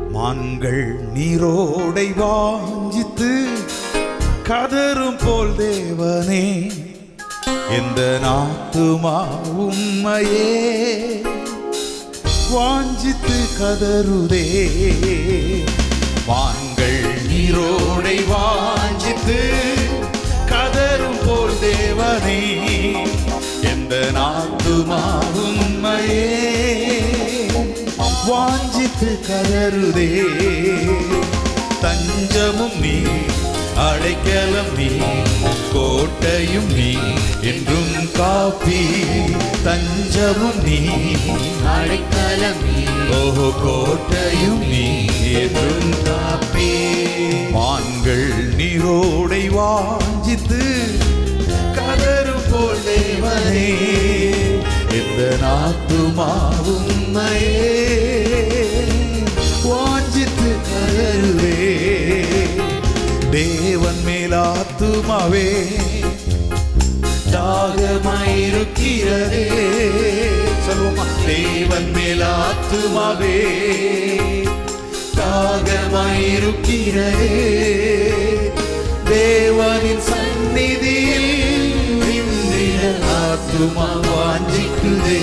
மான்கள் நீரோடை வாஞ்சித்து கதரும் போல் தேவனே எந்த நாத்துமா உம்மையே வாஞ்சித்து கதறுதே வான்கள் நீரோடை வாஞ்சித்து கதரும் போல் தேவனே எந்த நாத்துமா உம்மையே வாஞ்சித்து கதறுதே தஞ்சமும் நீ அடைக்கலம் நீ கோட்டையும் நீ என்றும் காப்பி தஞ்சமும் நீ அடைக்கலம் நீ ஓஹோ கோட்டையும் நீ என்றும் காப்பி மான்கள் நீரோடை வாஞ்சித்து கதரும் போல் தேவனே எந்த நாத்துமாவும் வாஞ்சித்து கதருவே தேவன் மேலாத்துமாவே தாகமாயிருக்கிறதே சொல்லுவோமா தேவன் மேலாத்துமாவே தாகமாயிருக்கிறதே தேவனின் சந்நிதியில் நின்றிட ஆத்துமா வாஞ்சிக்குதே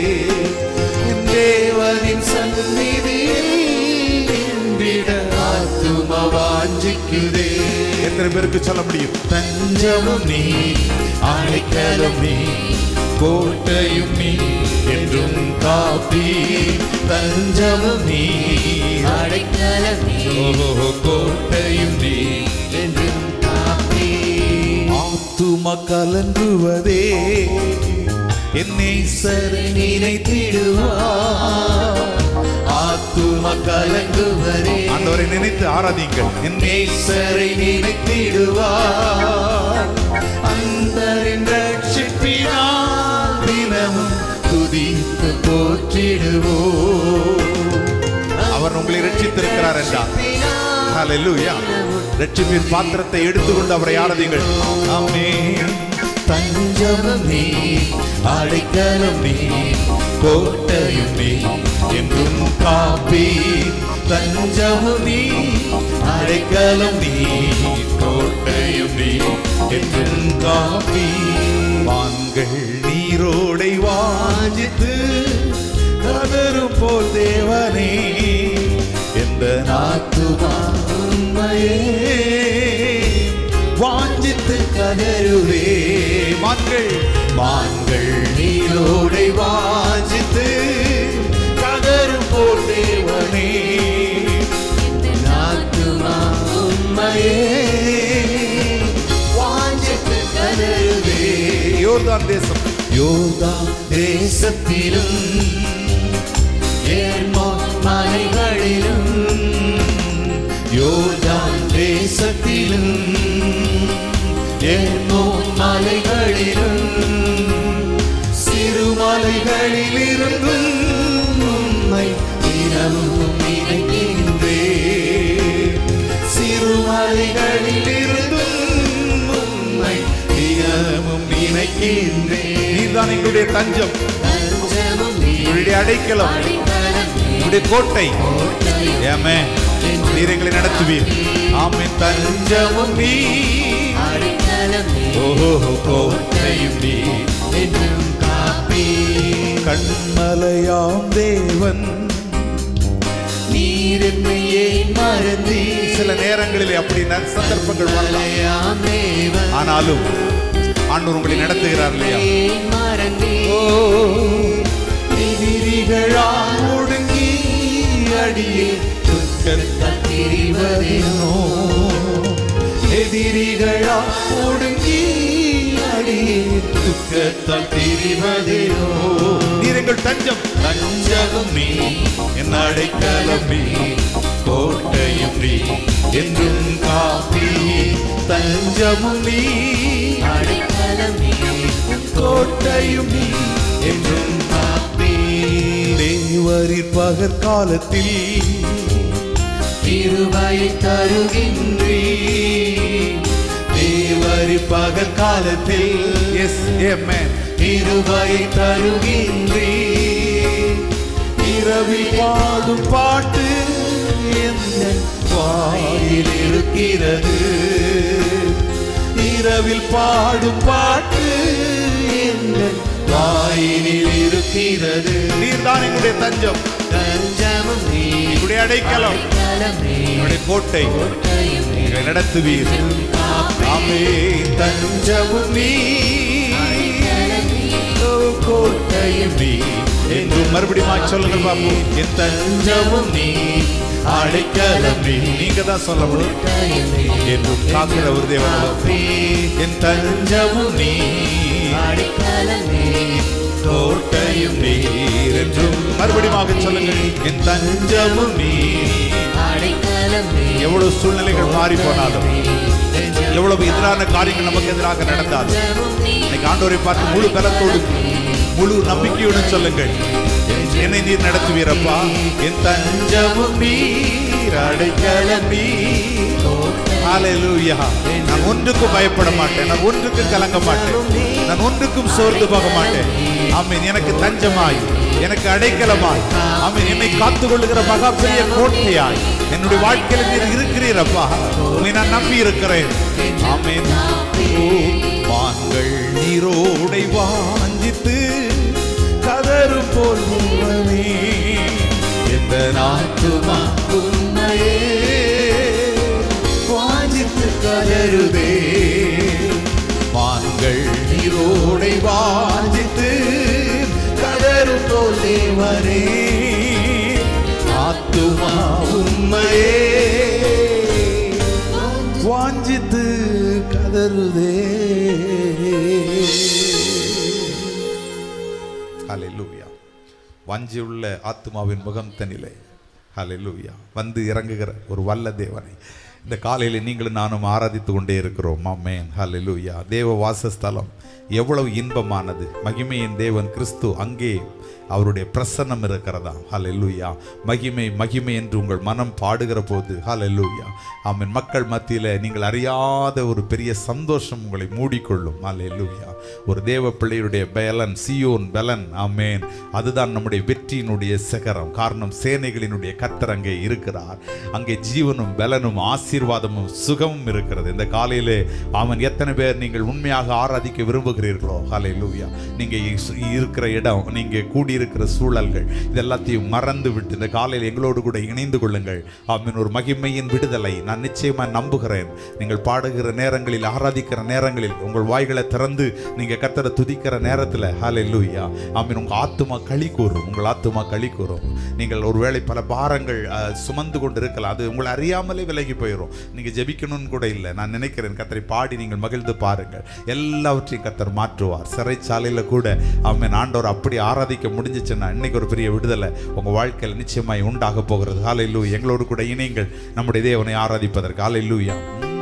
தேவனின் சந்நிதியில் நின்றிட ஆத்துமா வாஞ்சிக்குதே எத்தனை பேருக்கு சொல்ல முடியும் தஞ்சமும் நீ அடைக்கலம் நீ கோட்டையும் நீ என்றும் காப்பி தஞ்சமும் நீ அடைக்கலம் நீ ஓஹோ கோட்டையும் நீ என்றும் காப்பி ஆத்தும கலங்குவதே என்னை சரி நினைத்திடுவார் ஆத்தும கலங்குவதே ஆண்டவரை நினைத்து ஆராதிங்கள் என் நேசரை நினைத்திடுவார் அந்தரின் ரட்சிப்பினால் தினமும் துதித்து போற்றிடுவோ அவர் உங்களை ரட்சித்திருக்கிறார் என்றார் ஹalleluya ரட்சிப்பின் பாத்திரத்தை எடுத்துக்கொண்டு அவரை ஆராதிங்கள் ஆமென் தஞ்சமும் நீ அடைக்கலம் நீ கோட்டையும் நீ என்றும் காப்பி தஞ்சமும் நீ அடைக்கலம் நீ கோட்டையும் நீ என்றும் காப்பி வான்கள் நீரோடை வாஞ்சித்து கதரும் போல் தேவனே எந்த நாத்துமா உம்மையே வாஞ்சித்து கதருவே மான்கள் மான்கள் நீரோடை வாஞ்சித்து கதரும் போல் தேவனே ஆத்துமா உம்மையே வாஞ்சித்து கதருவே யோர்தான் தேசம் யோர்தான் தேசத்திலும் ஏர்மோ மலைகளிலும் யோர்தான் தேசத்திலும் ஏனோ மலைகளிலும் சிறுமலைகளில் இருந்தும் உம்மை தினமும் நினைக்கின்றே சிறுமலைகளில் இருந்தும் உம்மை தினமும் நினைக்கின்றே நீதான் எங்களுடைய தஞ்சம் தஞ்சமும் நீ எங்களுடைய அடைக்கலம் அடைக்கலம் நீ உங்களுடைய கோட்டை கோட்டையும் ஏமே நீர் எங்களை நடத்துவீர் ஆமே தஞ்சமும் நீ அடைக்கலம் நீ ஓஹோ கோட்டையும் நீ என்றும் காப்பி கண்மலையாம் தேவன் நீர் என்னை ஏன் மறந்தீ சில நேரங்களிலே அப்படி ந- சந்தர்ப்பங்கள் வரலாம் மலையாம் தேவன் ஆனாலும் ஆண்டவர் உங்களை நடத்துகிறார் இல்லையா ஏன் மறந்தீ ஓ எதிரிகளால் ஒடுங்கி அடியே துக்கத்தால் திரிவதேனோ எதிரிகளால் ஒடுங்கி அடியே துக்கத்தால் திரிவதேனோ நீர் எங்கள் தஞ்சம் தஞ்சமும் நீ என் அடைக்கலம் நீ கோட்டையும் நீ என்றும் காப்பி தஞ்சமும் நீ அடைக்கலம் நீ கோட்டையும் நீ என்றும் காப்பி தேவரின் பகற்காலத்தில் திருவாய் தருகின்றீ தேவரின் பகற்காலத்தில் எஸ் ஏமேன் இருவை தருகின்றே இரவில் பாடும் பாட்டு எந்தன் வாயில் இருக்கிறது இரவில் பாடும் பாட்டு எந்தன் வாயிலில் இருக்கிறது நீர்தான் எங்களுடைய தஞ்சம் தஞ்சமும் நீ எங்களுடைய அடைக்கலம் அடைக்கலம் நீ எங்களுடைய கோட்டை கோட்டையும் நீ எங்களை நடத்துவீர் ஆமே தஞ்சமும் நீ கோட்டையும் நீ என்றும் மறுபடியும் சொல்லுங்கள் பாப்போம் என் தஞ்சமும் நீ அடைக்கலம் நீ நீங்க தான் சொல்ல முடியும் கோட்டையும் நீ என்றும் காக்கிற ஒரு தேவன் என் தஞ்சமும் நீ அடைக்கலம் நீ கோட்டையும் நீர் என்றும் மறுபடியும் சொல்லுங்கள் என் தஞ்சமும் நீ அடைக்கலம் நீ எவ்வளவு சூழ்நிலைகள் மாறி போனாலும் எவ்வளவு எதிரான காரியங்கள் நமக்கு எதிராக நடந்தாலும் தஞ்சமும் நீ இன்னைக்கு ஆண்டவரை பார்த்து முழு பலத்தோடு முழு நம்பிக்கையுடன் சொல்லுங்கள் என்னை நீர் நடத்துவீரப்பா என் தஞ்சமும் நீர் அடைக்கலம் நீர் ஹalleluya நான் ஒன்றுக்கும் பயப்பட மாட்டேன் நான் ஒன்றுக்கும் கலங்க மாட்டேன் நான் ஒன்றுக்கும் சோர்ந்து போக மாட்டேன் ஆமென் எனக்கு தஞ்சமாய் எனக்கு அடைக்கலமாய் ஆமென் என்னை காத்துக் கொள்ளுகிற மகா பெரிய கோட்டையாய் என்னுடைய வாழ்க்கையில் நீர் இருக்கிறீரப்பா உம்மை நான் நம்பி இருக்கிறேன் ஆமென் ஓ, வான்கள் நீரோடை வாஞ்சித்து கதரும் போல் உருவமே எந்த நாட்டுமா உண்மையே வாஞ்சித்து கதருதே வான்கள் நீரோடை வாஞ்சித்து கதரும் போல் தேவனே ஆத்துமா உண்மையே வாஞ்சித்து கதறுதே ஹalleluya வாஞ்சியுள்ள ஆத்மாவின் முகம் தனிலே ஹalleluya வந்து இறங்குகிற ஒரு வல்ல தேவனை இந்த காலையில் நீங்களும் நானும் ஆராதித்து கொண்டே இருக்கிறோம் ஆமென் ஹalleluya தேவ வாசஸ்தலம் எவ்வளவு இன்பமானது மகிமையின் தேவன் கிறிஸ்து அங்கே அவருடைய பிரசன்னம் இருக்கிறதா ஹalleluya மகிமை மகிமை என்று உங்கள் மனம் பாடுகிற போது ஹalleluya ஆமென் மக்கள் மத்தியில் நீங்கள் அறியாத ஒரு பெரிய சந்தோஷம் உங்களை மூடிக்கொள்ளும் ஹalleluya ஒரு தேவ பிள்ளையுடைய பலன் சியோன் பலன் ஆமென் அதுதான் நம்முடைய வெற்றியினுடைய சிகரம் காரணம் சேனைகளினுடைய கர்த்தர் அங்கே இருக்கிறார் அங்கே ஜீவனும் பலனும் ஆசீர்வாதமும் சுகமும் இருக்கிறது இந்த காலையிலே அவன் எத்தனை பேர் நீங்கள் உண்மையாக ஆராதிக்க விரும்புகிறீர்களோ ஹalleluya நீங்க இஸ்- இருக்கிற இடம் நீங்க கூடியிருக்கிற சூழல்கள் இதெல்லாத்தையும் மறந்து விட்டு இந்த காலையில் எங்களோடு கூட இணைந்து கொள்ளுங்கள் ஆமென் ஒரு மகிமையின் விடுதலை நான் நிச்சயமா நம்புகிறேன் நீங்கள் பாடுகிற நேரங்களில் ஆராதிக்கிற நேரங்களில் உங்கள் வாய்களை திறந்து நீங்க கர்த்தரை துதிக்கிற நேரத்தில் ஹalleluya ஆமென் உங்க ஆத்துமா களி கூறும் உங்கள் ஆத்துமா களி கூறும் நீங்கள் ஒருவேளை பல பாரங்கள் அஹ், சுமந்து கொண்டு இருக்கலாம் அது உங்களை அறியாமலே விலகி போயிடும் நீங்க ஜெபிக்கணும்னு கூட இல்லை நான் நினைக்கிறேன் கர்த்தரை பாடி நீங்கள் மகிழ்ந்து பாருங்கள் எல்லாவற்றையும் கர்த்தர் மாற்றுவார் சிறைச்சாலையில கூட ஆமென் ஆண்டவர் அப்படி ஆராதிக்க முடிஞ்சிச்சுன்னா இன்னைக்கு ஒரு பெரிய விடுதலை உங்க வாழ்க்கையில் நிச்சயமாய் உண்டாக போகிறது ஹalleluya எங்களோடு கூட இணைங்கள் நம்முடைய தேவனை ஆராதிப்பதற்கு ஹalleluya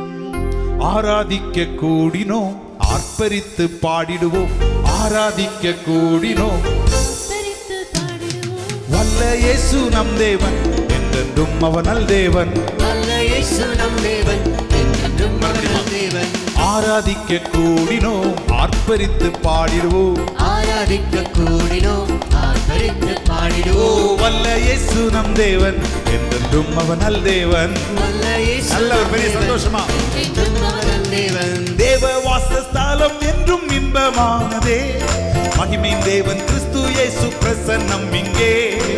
ஆராதிக்க கூடினோம் ஆர்ப்பரித்து பாடிடுவோம் ஆராதிக்க கூடினோம் தரித்து பாடிடுவோம் வல்ல இயேசு நம் தேவன் என்றென்றும் அவனல் தேவன் நல்ல இயேசு நம் தேவன் என்றென்றும் அவர் தேவன் ஆராதிக்க கூடினோம் ஆர்ப்பரித்து பாடிடுவோம் ஆராதிக்க கூடினோம் ஆர்ப்பரித்து ஓ பாடிடுவோம் வல்ல இயேசு நம் தேவன் என்றென்றும் அவனல் தேவன் நல்ல இயேசு நல்ல ஒரு பெரிய நம் தேவன். சந்தோஷமா என்றும் அவர் தேவன் தேவ வாசஸ்தலம் என்றும் இன்பமானதே மகிமையின் தேவன் கிறிஸ்து இயேசு பிரசன்னம் இங்கே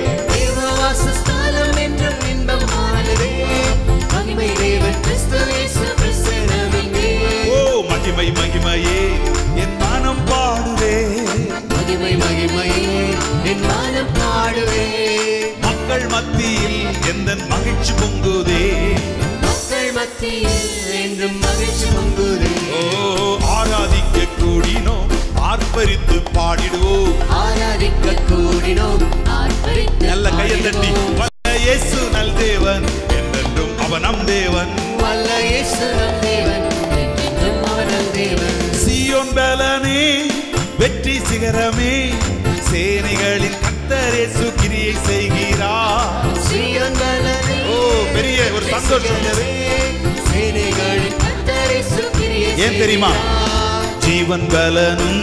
தேவவாசஸ்தலம் என்றும் இன்பமானதே மகிமை தேவன் கிறிஸ்து இயேசு பிரசன்னமிங்கே ஓ மகிமை மகிமையே என் மனம் பாடுதே மகிமை மகிமையே என் மானம் பாடுவே மக்கள் மத்தியில் எந்த மகிழ்ச்சி பொங்குதே மக்கள் மத்தியில் என்றும் மகிழ்ச்சி பொங்குதே ஓ ஆராதிக்க கூடினோம் ஆர்ப்பரித்து பாடிடுவோம் ஆராதிக்க கூடினோம் ஆர்ப்பரித்து நல்ல கையை தட்டி பாடிடுவோம். வல்ல இயேசு நல் தேவன் என்றென்றும் அவன் நம் தேவன் வல்ல இயேசு நம் தேவன் என்றென்றும் அவர் நம் தேவன் சீயோன் பலனே வெற்றி சிகரமே சேனைகளின் கத்தரே சுக்கிரியை செய்கிறார் சீயோன் பலனே, ஓ பெரிய ஒரு சந்தோஷம் சிகரமே, சேனைகளின் கர்த்தரை சுக்கிரியை ஏன் தெரியுமா? செய்கிறார். ஜீவன் பலனும்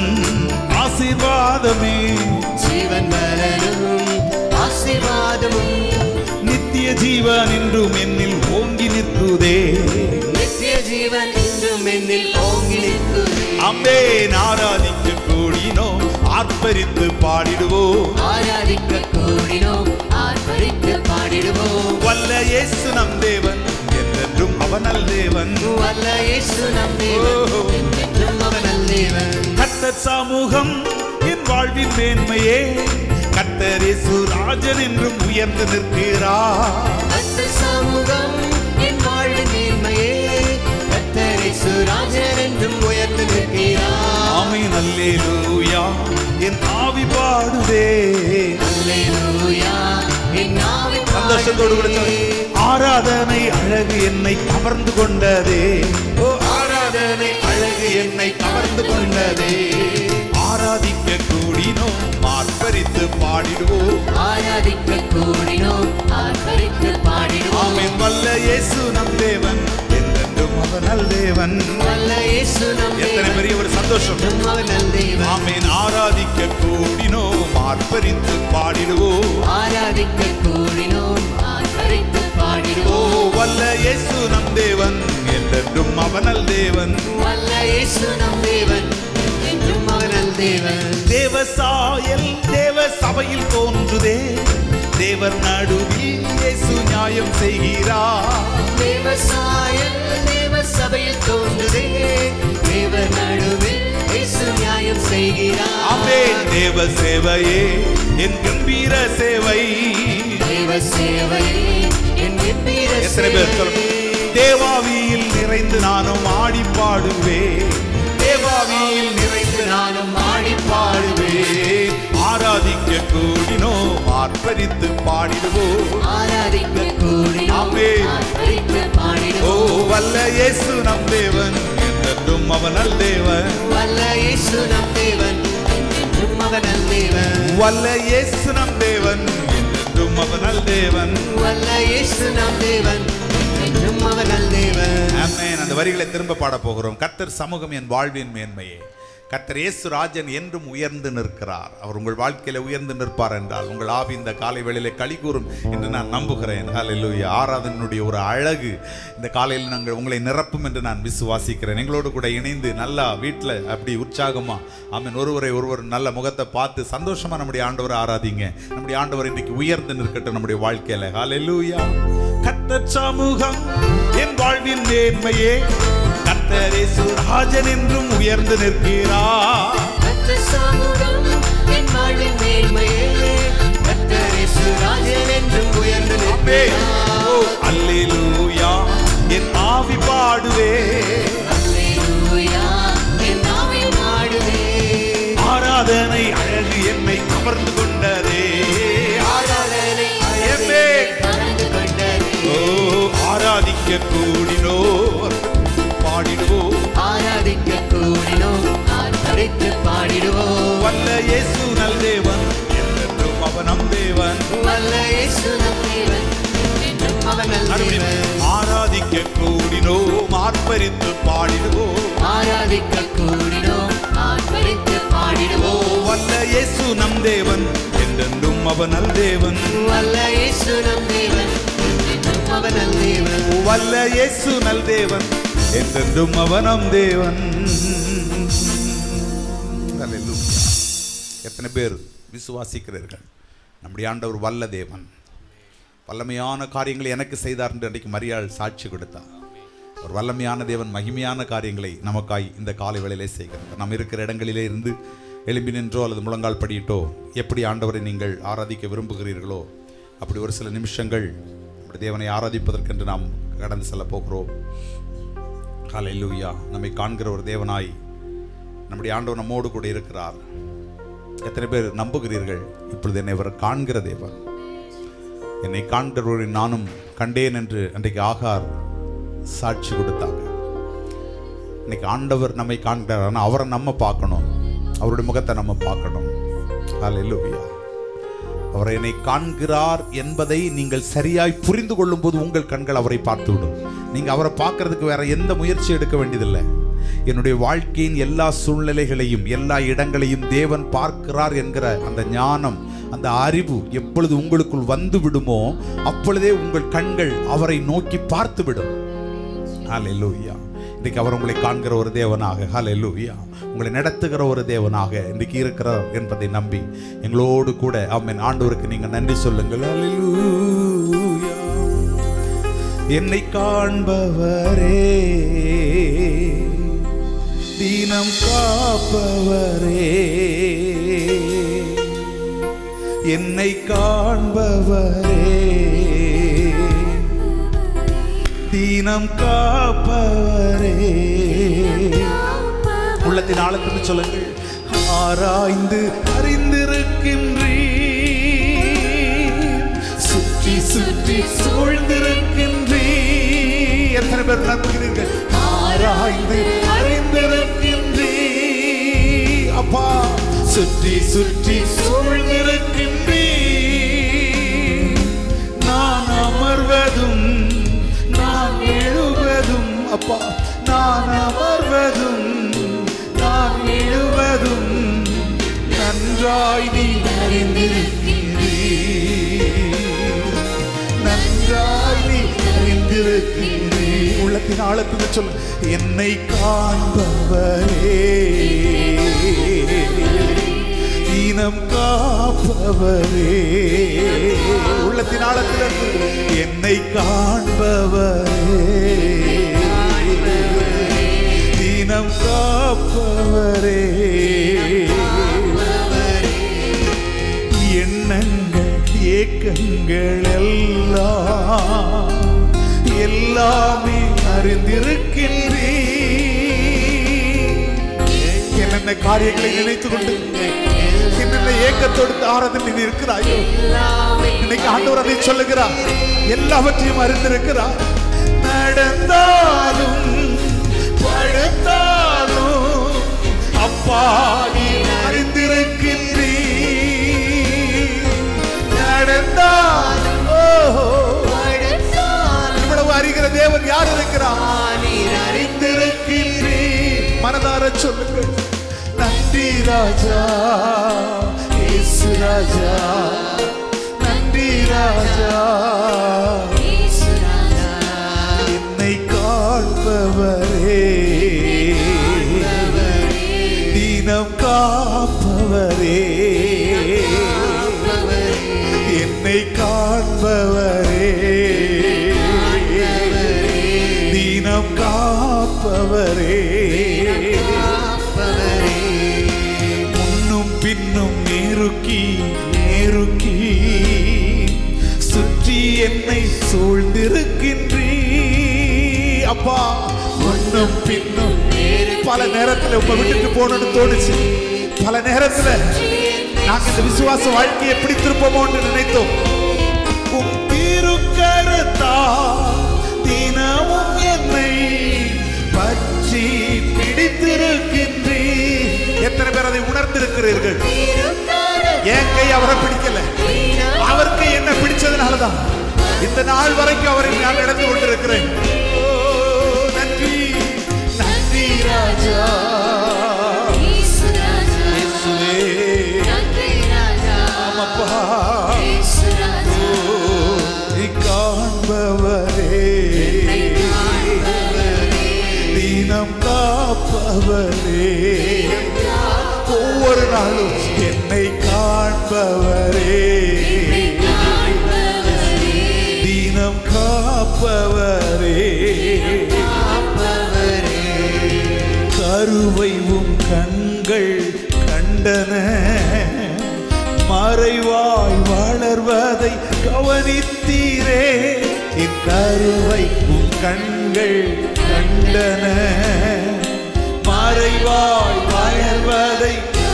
ஆசீர்வாதமே ஜீவன் பலனும் ஆசீர்வாதமும் நித்திய நித்திய ஜீவன் என்றும் என்னில் ஓங்கி நிற்குதே நித்திய ஜீவன் என்றும் என்னில் ஓங்கி நிற்குதே அம்பேன் ஆராதிக்க கூடினோம் ஆர்ப்பரித்து பாடிடுவோம் ஆராதிக்க கூடினோம் ஆர்ப்பரித்து பாடிடுவோம் வல்ல இயேசு நம் தேவன் என்றென்றும் அவனல் தேவன் வல்ல இயேசு நம் தேவன் என்றும் அவன் அல்லேவன் கர்த்தர் சமூகம் என் வாழ்வின் மேன்மையே கர்த்தர் இயேசு ராஜன் என்றும் உயர்ந்து நிற்கிறார் கர்த்தர் சமூகம் என் வாழ்வின் மேன்மையே கர்த்தர் இயேசு ராஜன் என்றும் உயர்ந்து நிற்கிறார் ஆமென் அல்லேலூயா என் ஆவி பாடுதே அல்லேலூயா என் நாவில் சந்தோஷத்தோடு கூட பாடுவே. சொல்லுங்க. ஆராதனை அழகு என்னை கவர்ந்து கொண்டதே ஓ ஆராதனை அழகு என்னை கவர்ந்து கொண்டதே ஆராதிக்க கூடினோம் ஆர்ப்பரித்து பாடிடுவோம் ஆராதிக்க கூடினோம் ஆர்ப்பரித்து பாடிடுவோம் ஆமென் வல்ல இயேசு நம் தேவன் என்றென்றும் அவனல் தேவன் வல்ல இயேசு நம் எத்தனை தேவன் பெரிய ஒரு சந்தோஷம் என்றும் அவன் அல்லேவன் ஆமென் ஆராதிக்க கூடினோம் ஆர்ப்பரித்து பாடிடுவோம் ஆராதிக்க கூடினோம் ஆர்ப்பரித்து ஓ பாடிடுவோம் வல்ல இயேசு நம் தேவன் என்றென்றும் அவனல் தேவன் வல்ல இயேசு நம் தேவன் என்றும் அவன் அல்லேவன் தேவ சாயல் தேவ சபையில் தோன்றுதே தேவர் நடுவில் இயேசு நியாயம் செய்கிறார் தேவசாயல் தேவ சபையில் தோன்றுதே தேவ நடுவில் இயேசு நியாயம் செய்கிறார் ஆமென் தேவ சேவையே என் கம்பீர சேவை தேவ சேவை என் கம்பீர எத்தனை பேர் சொல்லுங்க தேவாவியில் நிறைந்து நானும் ஆடி பாடுவேன் தேவாவியில் நிறைந்து நானும் ஆடி பாடுவேன் ஆராதிக்க கூடினோம் ஆர்ப்பரித்து பாடிடுவோம் ஆராதிக்க கூடினோம் ஆமென். ஆர்ப்பரித்து ஓ பாடிடுவோம் வல்ல இயேசு நம் தேவன் என்றென்றும் அவனல் தேவன் வல்ல இயேசு நம் தேவன் என்றும் அவன் அல்லேவன் வல்ல இயேசு நம் தேவன் என்றென்றும் அவனல் தேவன் வல்ல இயேசு நம் தேவன் என்றும் அவன் அல்லேவன் ஆமென் அந்த வரிகளை திரும்ப பாட போகிறோம் கர்த்தர் சமூகம் என் வாழ்வின் மேன்மையே கர்த்தர் இயேசு ராஜன் என்றும் உயர்ந்து நிற்கிறார் அவர் உங்கள் வாழ்க்கையில உயர்ந்து நிற்பார் என்றால் உங்கள் ஆவி இந்த காலை வேளையிலே களி கூறும் என்று நான் நம்புகிறேன் ஹalleluya ஆராதனுடைய ஒரு அழகு இந்த காலையில் நாங்கள் உங்களை நிரப்பும் என்று நான் விசுவாசிக்கிறேன் எங்களோடு கூட இணைந்து நல்லா வீட்டில் அப்படி உற்சாகமா ஆமென் ஒருவரை ஒருவர் நல்ல முகத்தை பார்த்து சந்தோஷமா நம்முடைய ஆண்டவரை ஆராதிங்க நம்முடைய ஆண்டவர் இன்றைக்கு உயர்ந்து நிற்கட்டும் நம்முடைய வாழ்க்கையில ஹalleluya கர்த்தர் சமூகம் என் வாழ்வின் மேன்மையே கர்த்தரே சுராஜன் என்றும் உயர்ந்து நிற்கிறார் கர்த்தர் சமூகம் என் வாழ்வின் மேன்மையே கர்த்தர் இயேசு ராஜன் என்றும் உயர்ந்து ஆமென். நிற்கிறார் ஓ அல்லேலூயா என் ஆவி பாடுவே அல்லேலூயா என் நாவில் பாடுவே ஆராதனை அழகு என்னை கவர்ந்து கொண்டதே ஆராதனை எம்மே. கலந்து கொண்டது ஓ ஆராதிக்க கூடினோர் பாடிடுவோம் ஆராதிக்க கூடினோம் ஆர்ப்பரித்து பாடிடுவோம் வல்ல இயேசு நல் தேவன் என்றென்றும் அவனம் தேவன் வல்ல இயேசு நம் தேவன் என்றும் அவன் மறுபடியும் அல்லேவன் ஆராதிக்க கூடினோம் ஆர்ப்பரித்து பாடிடுவோம் ஆராதிக்க கூடினோம் ஆர்ப்பரித்து ஓ பாடிடுவோம் வல்ல இயேசு நம் தேவன் என்றென்றும் அவனல் தேவன் வல்ல இயேசு நம் தேவன் என்றும் அவன் அல்லேவன் ஓ வல்ல இயேசு நல் தேவன் என்றென்றும் அவனம் தேவன் Hallelujah. எத்தனை பேர் விசுவாசிக்கிறீர்கள் நம்முடைய ஆண்டவர் வல்ல தேவன் வல்லமையான காரியங்களை எனக்கு செய்தார் என்று அன்றைக்கு மரியாள் சாட்சி கொடுத்தார் ஒரு வல்லமையான தேவன் மகிமையான காரியங்களை நமக்காய் இந்த காலை வேளையிலே செய்கிறார் நாம் இருக்கிற இடங்களிலே இருந்து எழும்பி நின்றோ அல்லது முழங்கால் படியிட்டோ எப்படி ஆண்டவரை நீங்கள் ஆராதிக்க விரும்புகிறீர்களோ அப்படி ஒரு சில நிமிஷங்கள் நம்முடைய தேவனை ஆராதிப்பதற்கென்று நாம் கடந்து செல்ல போகிறோம் ஹalleluya நம்மை காண்கிற ஒரு தேவனாய் நம்முடைய ஆண்டவர் நம்மோடு கூட இருக்கிறார் எத்தனை பேர் நம்புகிறீர்கள் இப்பொழுது என்னை அவர் காண்கிற தேவன் என்னை காண்கிறவரை நானும் கண்டேன் என்று அன்றைக்கு ஆகார் சாட்சி கொடுத்தாங்க இன்னைக்கு ஆண்டவர் நம்மை காண்கிறார் ஆனால் அவரை நம்ம பார்க்கணும் அவருடைய முகத்தை நம்ம பார்க்கணும் ஹalleluya அவர் என்னை காண்கிறார் என்பதை நீங்கள் சரியாய் புரிந்து கொள்ளும் போது உங்கள் கண்கள் அவரை பார்த்துவிடும் நீங்க அவரை பார்க்கறதுக்கு வேற எந்த முயற்சி எடுக்க வேண்டியதில்லை என்னுடைய வாழ்க்கையின் எல்லா சூழ்நிலைகளையும் எல்லா இடங்களையும் தேவன் பார்க்கிறார் என்கிற அந்த ஞானம் அந்த அறிவு எப்பொழுது உங்களுக்குள் வந்து விடுமோ அப்பொழுதே உங்கள் கண்கள் அவரை நோக்கி பார்த்து விடும் ஹalleluya இன்றைக்கு அவர் உங்களை காண்கிற ஒரு தேவனாக ஹalleluya உங்களை நடத்துகிற ஒரு தேவனாக இன்றைக்கு இருக்கிறார் என்பதை நம்பி எங்களோடு கூட ஆமென் ஆண்டவருக்கு நீங்க நன்றி சொல்லுங்கள் ஹalleluya என்னை காண்பவரே தீனம் காப்பவரே என்னை காண்பவரே தீனம் காப்பவரே உள்ளத்தின் ஆழத்துக்கு சொல்லுங்கள் ஆராய்ந்து அறிந்திருக்கின்றீ சுற்றி சுற்றி சூழ்ந்திருக்கின்றீ எத்தனை பேர் நம்புகிறீர்கள் ஆராய்ந்து அறிந்திருக்கின்றீ அப்பா சுற்றி சுற்றி சூழ்ந்திருக்கின்றீ நான் அமர்வதும் நான் எழுவதும் அப்பா நான் அமர்வதும் நான் எழுவதும் நன்றாய் நீ அறிந்திருக்கிறீ நன்றாய் நீ அறிந்திருக்கிறீ உள்ளத்தின் ஆழத்துக்கு சொல்ல என்னை காண்பவரே ஈனம் காப்பவரே உள்ளத்தின் ஆழத்திலிருந்து என்னை காண்பவரே தீனம் காப்பவரே எண்ணங்கள் ஏக்கங்கள் எல்லாம் எல்லாமே அறிந்திருக்கின்றீ என்னென்ன காரியங்களை நினைத்து கொண்டு என்னென்ன ஏக்கத்தோடு ஆராதனை நீ இருக்கிறாயோ இன்னைக்கு ஆண்டவர் அதை சொல்லுகிறார் எல்லாவற்றையும் அறிந்திருக்கிறார் நடந்தாலும் படுத்தாலும் அப்பா நீ அறிந்திருக்கின்றீ நடந்தாலும் ஓஹோ இவ்வளவு அறிகிற தேவன் யார் இருக்கிறார் நீர் அறிந்திருக்கின்றீ மனதார சொல்லுங்கள் நன்றி ராஜா இயேசு ராஜா நன்றி ராஜா என்னை காண்பவரே தீனம் காப்பவரே என்னை காண்பவரே தீனம் காப்பவரே முன்னும் பின்னும் நேருக்கி நேருக்கி சுற்றி என்னை சூழ்ந்திருக்கின்றீ அப்பா முன்னும் பின்னும் பல நேரத்துல உங்க விட்டுட்டு போகணும்னு தோணுச்சு பல நேரத்துல நாங்க இந்த விசுவாச வாழ்க்கையை எப்படி திருப்போமோன்னு நினைத்தோம் உம் திருக்கரத்தா தினமும் என்னை பற்றி பிடித்திருக்கின்றீ எத்தனை பேர் அதை உணர்ந்திருக்கிறீர்கள் என் கை அவரை பிடிக்கல அவர் கை என்ன பிடிச்சதுனாலதான் இந்த நாள் வரைக்கும் அவரை நான் நடந்து கொண்டிருக்கிறேன் ஓ, நன்றி நன்றி ராஜா இயேசுவே ஆமாப்பா ஓ, நீ காண்பவரே தீனம் காப்பவரே ஒவ்வொரு நாளும் என்னை காண்பவரே தீனம் காப்பவரே கருவைவும் கண்கள் கண்டன மறைவாய் வளர்வதை கவனித்தீரே என் கருவை உன் கண்கள் கண்டன மறைவாய் வளர்வதை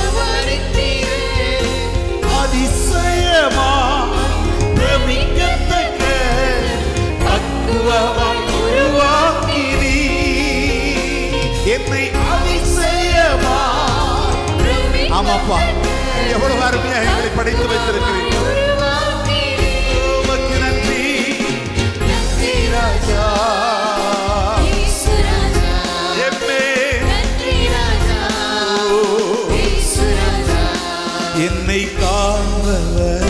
அதிசயமாய் பிரமிக்கத்தக்க பக்குவமாய் உருவாக்கினீ என்னை அதிசயமாய் ஆமாப்பா எவ்வளவு அருமையா எங்களை படைத்து வைத்திருக்கிறீர்கள் உமக்கு நன்றி நன்றி ராஜா எம்மே ஓ, என்னை காண்பவர்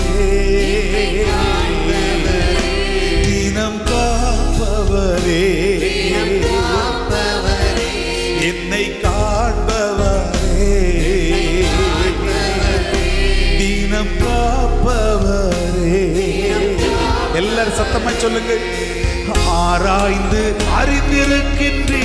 எல்லாரும் சத்தமா சொல்லுங்க ஆராய்ந்து அறிந்திருக்கின்றீ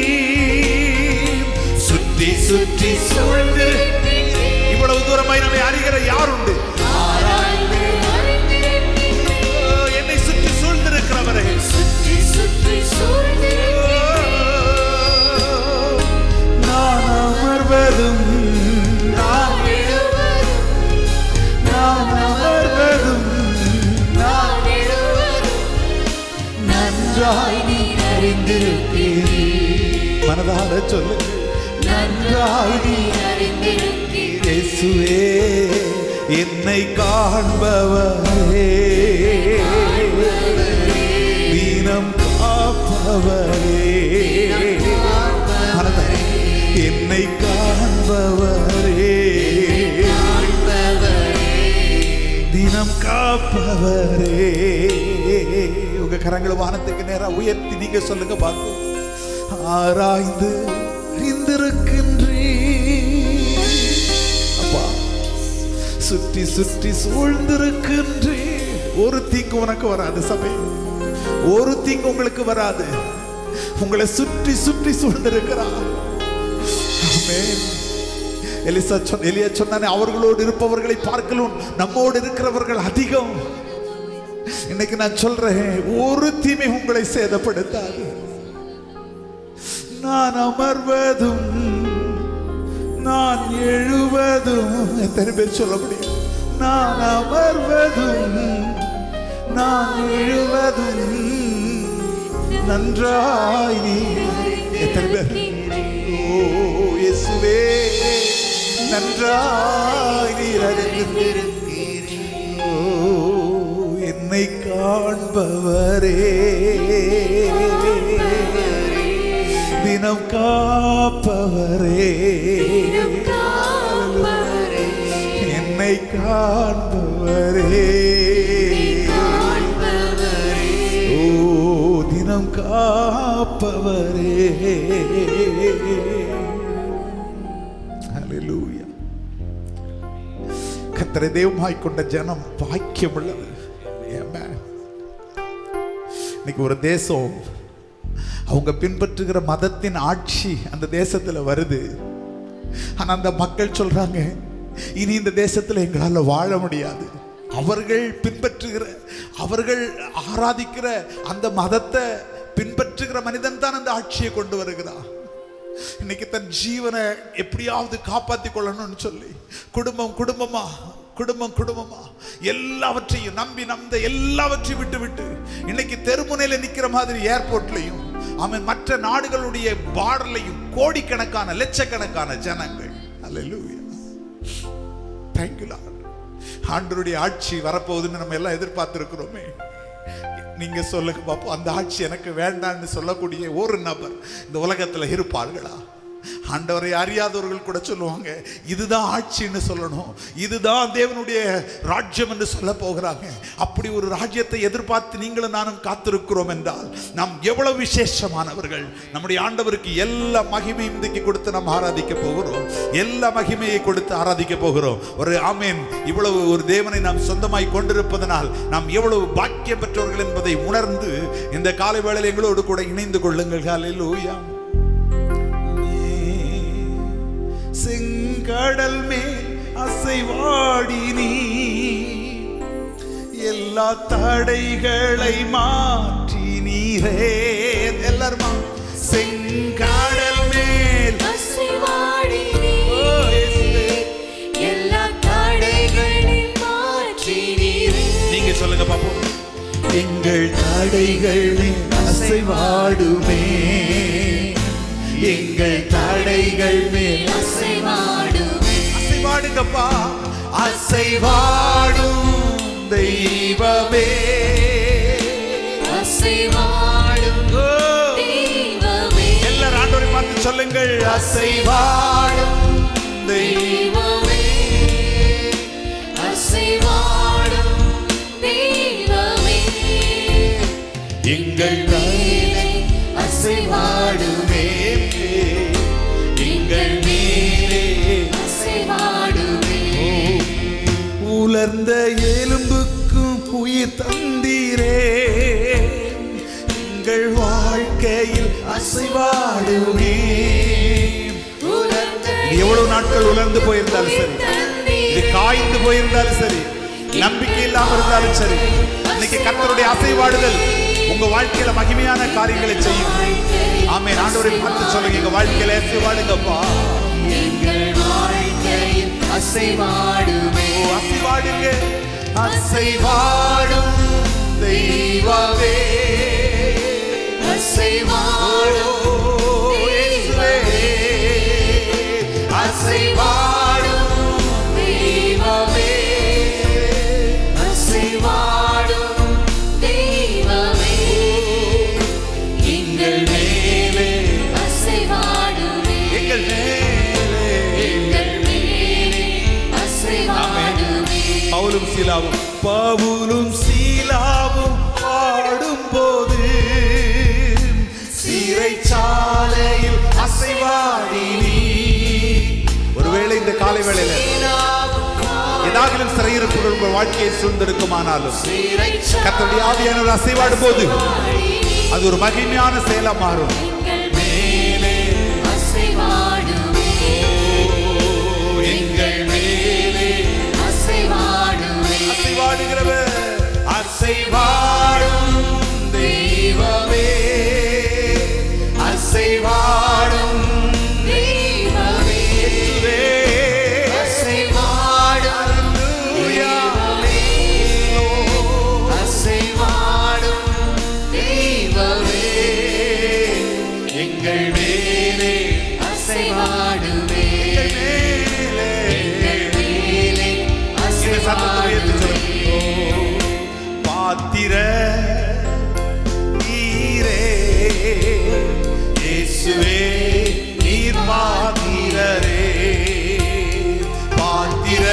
சுற்றி சுற்றி சூழ்ந்து இவ்வளவு தூரமாய் நம்மை அறிகிற யாருண்டு ஆராய்ந்து அறிந்திருக்கிறேன். ஓ, என்னை சுற்றி சூழ்ந்திருக்கிறவரே சுற்றி சுற்றி சூழ்ந்து நான் அமர்வதும் நான் எழுவதும் நான் அமர்வதும் நான் எழுவதும் நன்றாய் நீ அறிந்திருக்கிறீர் மனதார சொல்லுங்க நன்றாய் நீ அறிந்திருக்கிறேன். இயேசுவே என்னை காண்பவரே தீனம் காப்பவரே மனதார, என்னை காண்பவரே தினம் காப்பவரே உங்க கரங்களை வானத்துக்கு நேரா உயர்த்தி நீங்க சொல்லுங்க பார்ப்போம் ஆராய்ந்து அறிந்திருக்கின்றீ அப்பா சுற்றி சுற்றி சூழ்ந்திருக்கின்றீ ஒரு தீங்கு உனக்கு வராது சபை ஒரு தீங்கு உங்களுக்கு வராது உங்களை சுற்றி சுற்றி சூழ்ந்திருக்கிறார் ஆமென் எலிசா சொன்ன எலியா சொன்னானே அவர்களோடு இருப்பவர்களை பார்க்கலும் நம்மோடு இருக்கிறவர்கள் அதிகம் இன்னைக்கு நான் சொல்றேன் ஒரு தீமை உங்களை சேதப்படுத்தாது நான் அமர்வதும் நான் எழுவதும் எத்தனை பேர் சொல்ல முடியும் நான் அமர்வதும் நான் எழுவதும் நன்றாய் நீ எத்தனை பேர் ஓ இயேசுவே நன்றாய் நீர் அறிந்திருக்கிறீர். ஓ என்னை காண்பவரே தினம் காப்பவரே காப்பவரே, என்னை காண்பவரே காண்பவரே, ஓ தினம் காப்பவரே ஹalleluya கத்தரை தெய்வமாய் கொண்ட ஜனம் பாக்கியம் உள்ளது Amen. இன்னைக்கு ஒரு தேசம் அவங்க பின்பற்றுகிற மதத்தின் ஆட்சி அந்த தேசத்துல வருது ஆனா அந்த மக்கள் சொல்றாங்க இனி இந்த தேசத்துல எங்களால வாழ முடியாது அவர்கள் பின்பற்றுகிற அவர்கள் ஆராதிக்கிற அந்த மதத்தை பின்பற்றுகிற மனிதன் தான் அந்த ஆட்சியை கொண்டு வருகிறான் இன்னைக்கு தன் ஜீவனை எப்படியாவது காப்பாத்தி கொள்ளணும்னு சொல்லி குடும்பம் குடும்பமா குடும்பம் குடும்பமா எல்லாவற்றையும் நம்பி நம்ப எல்லாவற்றையும் விட்டு விட்டு இன்னைக்கு தெருமுனையில நிக்கிற மாதிரி ஏர்போர்ட்லயும் அவன் மற்ற நாடுகளுடைய பார்டர்லையும் கோடிக்கணக்கான லட்சக்கணக்கான ஜனங்கள் அல்லேலூயா தேங்க்யூ லார்ட் ஆண்டருடைய ஆட்சி வரப்போகுதுன்னு நம்ம எல்லாம் எதிர்பார்த்திருக்கிறோமே நீங்க சொல்லுங்க பாப்போம் அந்த ஆட்சி எனக்கு வேண்டாம்னு சொல்லக்கூடிய ஒரு நபர் இந்த உலகத்துல இருப்பார்களா ஆண்டவரை அறியாதவர்கள் கூட சொல்லுவாங்க இதுதான் ஆட்சின்னு சொல்லணும் இதுதான் தேவனுடைய ராஜ்யம் என்று சொல்ல போகிறாங்க அப்படி ஒரு ராஜ்யத்தை எதிர்பார்த்து நீங்களும் நானும் காத்திருக்கிறோம் என்றால் நாம் எவ்வளவு விசேஷமானவர்கள் நம்முடைய ஆண்டவருக்கு எல்லா மகிமையும் இன்றைக்கு கொடுத்து நாம் ஆராதிக்க போகிறோம் எல்லா மகிமையை கொடுத்து ஆராதிக்க போகிறோம் ஒரு ஆமேன் இவ்வளவு ஒரு தேவனை நாம் சொந்தமாய் கொண்டிருப்பதனால் நாம் எவ்வளவு பாக்கியம் பெற்றவர்கள் என்பதை உணர்ந்து இந்த காலை வேளையில் எங்களோடு கூட இணைந்து கொள்ளுங்கள் ஹalleluya செங்கடல் மேல் அசைவாடி நீ எல்லா தடைகளை மாற்றி நீரே எல்லாருமா செங்கடல் மேல் அசைவாடி நீ, ஓ, இயேசுவே. எல்லா தடைகளையும் மாற்றி நீரே. நீங்க சொல்லுங்க பாப்போம் எங்கள் தடைகள் அசைவாடுமே எங்கள் தடைகள் மேல் அசைவாடுமே, அசைவாடுங்கப்பா அசைவாடும் தெய்வமே அசைவாடும் ஓ, தெய்வமே, எல்லாரும் ஆண்டவரை பார்த்து சொல்லுங்கள் அசைவாடும் தெய்வம் தெய்வமே, அசைவாடும் தெய்வமே, எங்கள் மேலே அசைவாடுமே, எங்கள் மேலே அசைவாடுமே உலர்ந்த எலும்புக்கும் உயிர் தந்தீரே அசைவாடுமே இது எவ்வளவு நாட்கள் உலர்ந்து போயிருந்தாலும் சரி இது காய்ந்து போயிருந்தாலும் சரி நம்பிக்கை இல்லாம இருந்தாலும் சரி இன்னைக்கு கர்த்தருடைய அசைவாடுதல் உங்க வாழ்க்கையில மகிமையான காரியங்களை செய்யும் ஆமே ஆண்டவரை பார்த்து சொல்லுங்க எங்க வாழ்க்கையில அசைவாடுங்கப்பா எங்கள் வாழ்க்கையில் அசைவாடுமே ஓ, அசைவாடுங்க அசைவாடும் தெய்வமே அசைவாடும் ஓ, இயேசுவே. அசைவாடும் தெய்வமே அசைவாடும் தெய்வமே எங்கள் மேலே அசைவாடுமே எங்கள் மேலே எங்கள் மேலே அசைவாடுமே பவுலும் சீலாவும் பவுலும் சீலாவும் பாடும்போது சிறைச்சாலையில் அசைவாடினி ஒருவேளை இந்த காலை வேளையில ஏதாகிலும் சிறையிருப்புகள் உங்கள் வாழ்க்கையை சூழ்ந்தெடுக்குமானாலும் கத்தருடைய ஆவியானவர் அசைவாடும் போது அது ஒரு மகிமையான செயலா மாறும் எங்கள் மேலே அசைவாடுமே எங்கள் மேலே அசைவாடுமே அசைவாடுகிறவர் அசைவாடும் தெய்வமே அசைவாடும் தெய்வமே இயேசுவே. அசைவாடும் அல்லேலூயா. அசைவாடும் தெய்வமே எங்கள் மேலே அசைவாடுமே எங்கள் மேலே எங்கள் மேலே இந்த சத்தத்தை உயர்த்தி அசைவாடுமே சொல்லுங்க. பாத்திர நீரே இயேசுவே நீர் பாத்திரரே பாத்திர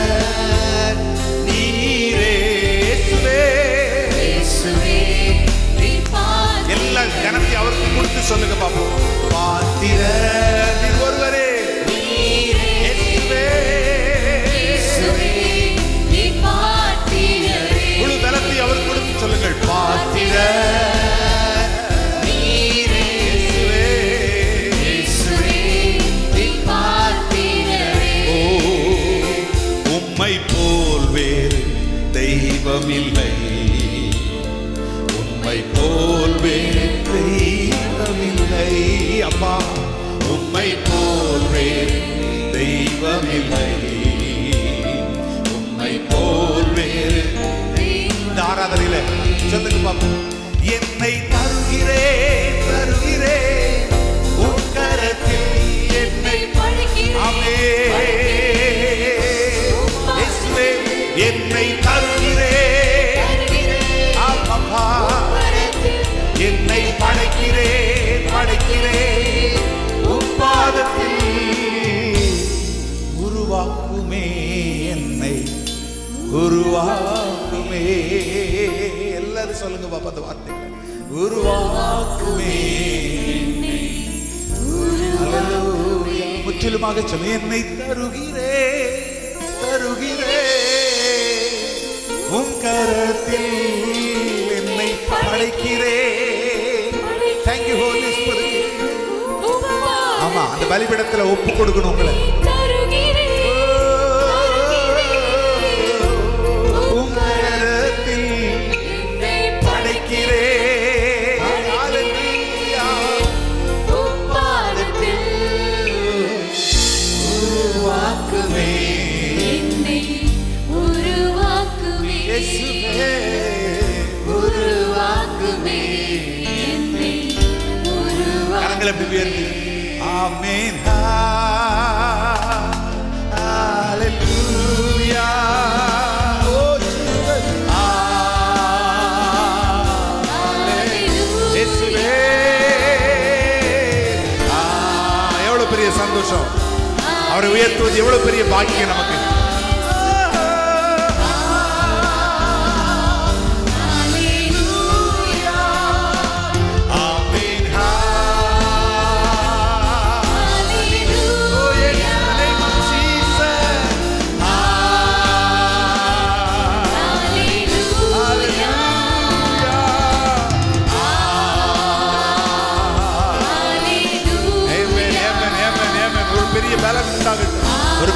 நீரே இயேசுவே இயேசுவே நீ பார் எல்லா கனத்தை அவருக்கு கொடுத்து சொல்லுங்க பாப்போம் பாத்திர நீர் ஒருவரே இயேசுவே இயேசுவே நீ பார்த்தீரே முழு பலத்தை அவர் கொடுத்து சொல்லுங்கள் பாத்திர நீரே இயேசுவே இயேசுவே நீ பார்த்தீரே ஓ, உம்மை போல் வேறு தெய்வமில்லை உம்மை போல் வேறு தெய்வமில்லை அப்பா உம்மை போல் வேறு தெய்வமில்லை உம்மை போல் வேறு இந்த ஆராதனையில சொல்லுங்க பாப்போம் என்னை தருகிறேன் தருகிறேன் உன் கரத்தில் என்னை ஆமே இயேசுவே, என்னை தருகிறேன் அப்பா என்னை படைக்கிறேன் படைக்கிறேன் உப்பாதத்தில் உருவாக்குமே என்னை உருவாக்குமே எல்லாரும் சொல்லுங்க பாப்பா அந்த வார்த்தைகளை உருவாக்குமே அல்லேலூயா. முற்றிலுமாக சொல்லு என்னை தருகிறே தருகிறே உன் கரத்தில் என்னை படைக்கிறே தேங்க்யூ ஹோலி ஸ்பிரிட் ஆமா அந்த பலிபீடத்துல ஒப்பு கொடுக்கணும் உங்களை உன் கரத்தில் படைக்கிறே ஹalleluya. உருவாக்குமே இயேசுவே கரங்களை எப்படி உயர்த்தி ஆமென் ஹalleluya ஓ ஜீசஸ் இயேசுவே ஆ, எவ்வளவு பெரிய சந்தோஷம் அவரை உயர்த்துவது எவ்வளவு பெரிய பாக்கியம் நமக்கு ஆமென் Oh, yes, in the name of Jesus. Hallelujah.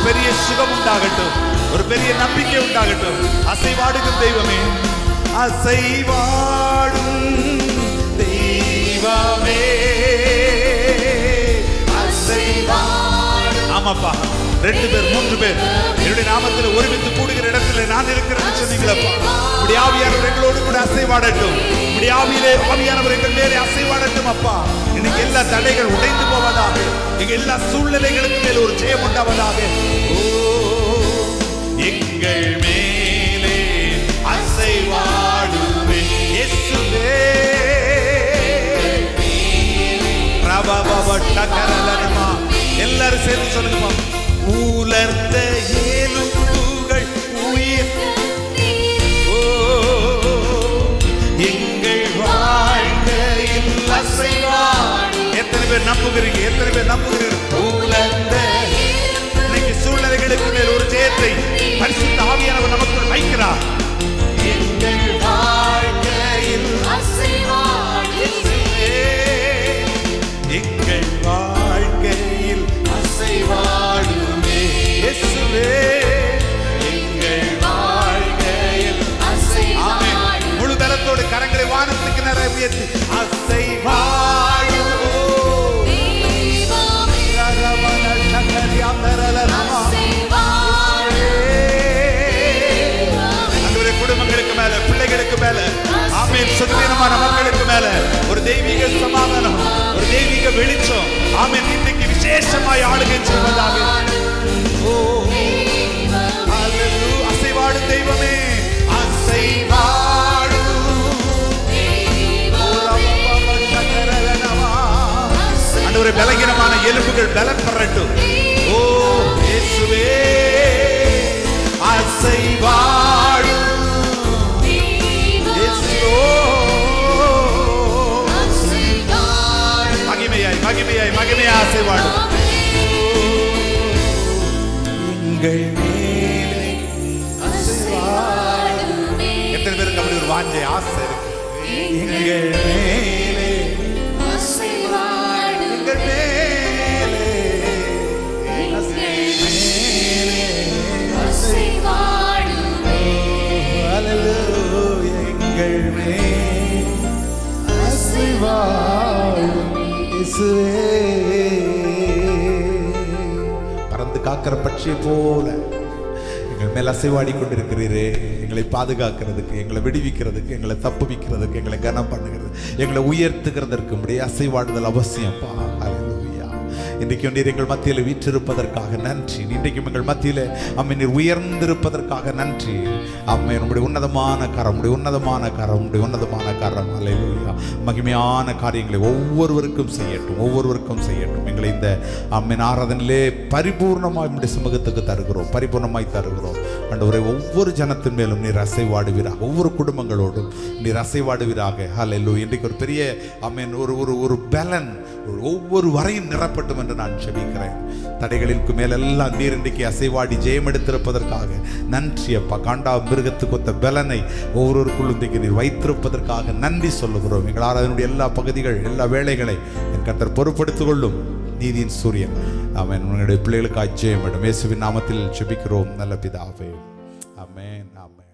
பெரிய சுகம் உண்டாகட்டும் ஒரு பெரிய நம்பிக்கை உண்டாகட்டும் அசைவாடுகும் தெய்வமே அசைவாடும் தெய்வமே அசைவாடும் ஆமாப்பா ரெண்டு பேர் மூன்று பேர் என்னுடைய நாமத்தில் ஒருமித்து கூடுகிற இடத்துல நான் இருக்கிறேன்னு சொன்னீங்களப்பா இப்படி ஆவியானவர் எங்களோடு கூட அசைவாடட்டும் இப்படி ஆவியிலே ஆவியானவர் எங்கள் மேலே அசைவாடட்டும் அப்பா இன்னைக்கு எல்லா தடைகள் உடைந்து போவதாக எங்க எல்லா சூழ்நிலைகளுக்கு மேல ஒரு ஜெயம் உண்டாவதாக ஓ எங்கள் மேலே அசைவாடுவே இயேசுவே பிரபபவட்டகரலனமா. எல்லாரும் சேர்ந்து சொல்லுங்கப்பா உலர்ந்த எலும்புகள் உயிர் ஓ, எங்கள் வாழ்க்கையில் அசைவாடு எத்தனை பேர் நம்புகிறீங்க எத்தனை பேர் நம்புகிறீங்க உலர்ந்த இன்னைக்கு சூழ்நிலைகளுக்கு மேல் ஒரு ஜெயத்தை பரிசுத்த ஆவியானவர் நமக்குள் வைக்கிறார் எங்கள் வாழ்க்கையில் இயேசுவே, எங்கள் வாழ்க்கையில் அசைவாடுமே இயேசுவே, எங்கள் வாழ்க்கையில் ஆமென். முழு தரத்தோடு கரங்களை வானத்துக்கு நிற உயர்த்தி அசைவாடும் ரரவன சகரியாந்தரலரமா. ஆண்டவரே, குடும்பங்களுக்கு மேல பிள்ளைகளுக்கு மேல ஆமென் சுதந்திரமான மக்களுக்கு மேல ஒரு தெய்வீக சமாதானம் ஒரு தெய்வீக வெளிச்சம் ஆமென் இன்றைக்கு விசேஷமாய் ஆளுகை செய்வதாக ஓ ஹalleluya அசைவாடும் தெய்வமே அசைவாடும் ஆண்டவரே பலகீனமான எலும்புகள் பலன் பெறட்டும் ஓ இயேசுவே அசைவாடும் இயேசுவோ. மகிமையாய் மகிமையாய் மகிமையாய் அசைவாடும் எங்கள் மேலே எத்தனை பேருக்கு அப்படி ஒரு வாஞ்சை ஆசை இருக்கு எங்கள் மேலே எங்கள் மேலே ஹalleluya எங்கள் மேல் அசைவாடும் இயேசுவே. பறந்து காக்கிற பட்சியை போல எங்கள் மேல் அசைவாடி கொண்டிருக்கிறீரே எங்களை பாதுகாக்கிறதுக்கு எங்களை விடுவிக்கிறதுக்கு எங்களை தப்புவிக்கிறதுக்கு எங்களை கனம் பண்ணுகிறது எங்களை உயர்த்துகிறதற்கு உடைய அசைவாடுதல் அவசியம்ப்பா ஹalleluya இன்றைக்கு நீர் எங்கள் மத்தியில் வீற்றிருப்பதற்காக நன்றி இன்றைக்கும் எங்கள் மத்தியில் அம்மை நீர் உயர்ந்திருப்பதற்காக நன்றி அம்மை உங்களுடைய உன்னதமான கரம் உடைய உன்னதமான கரம் உடைய உன்னதமான கரம் அல்லேலூயா மகிமையான காரியங்களை ஒவ்வொருவருக்கும் செய்யட்டும் ஒவ்வொருவருக்கும் செய்யட்டும் எங்களை இந்த அம்மின் ஆராதனிலே பரிபூர்ணமாய் உடைய சமூகத்துக்கு தருகிறோம் பரிபூர்ணமாய் தருகிறோம் ஆண்டவரே ஒவ்வொரு ஜனத்தின் மேலும் நீர் அசைவாடுவீராக ஒவ்வொரு குடும்பங்களோடும் நீர் அசைவாடுவீராக ஹalleluya இன்றைக்கு ஒரு பெரிய அம்மீன் ஒரு ஒரு ஒரு பலன் ஒரு ஒவ்வொரு வரையும் நிரப்பட்டும் என்று நான் செபிக்கிறேன் தடைகளுக்கு மேலெல்லாம் நீர் இன்றைக்கு அசைவாடி ஜெயம் எடுத்திருப்பதற்காக நன்றி அப்பா காண்டா மிருகத்துக்கு ஒத்த பலனை ஒவ்வொருவருக்குள்ளும் இன்றைக்கு நீர் வைத்திருப்பதற்காக நன்றி சொல்லுகிறோம் எங்களால் அதனுடைய எல்லா பகுதிகள் எல்லா வேலைகளை என் கத்தர் பொறுப்படுத்திக் கொள்ளும் நீதியின் சூரியன் அவன் உங்களுடைய பிள்ளைகளுக்கு அஜயம் இடம் இயேசுவின் நாமத்தில் செபிக்கிறோம் நல்ல பிதாவே ஆமென் ஆமென்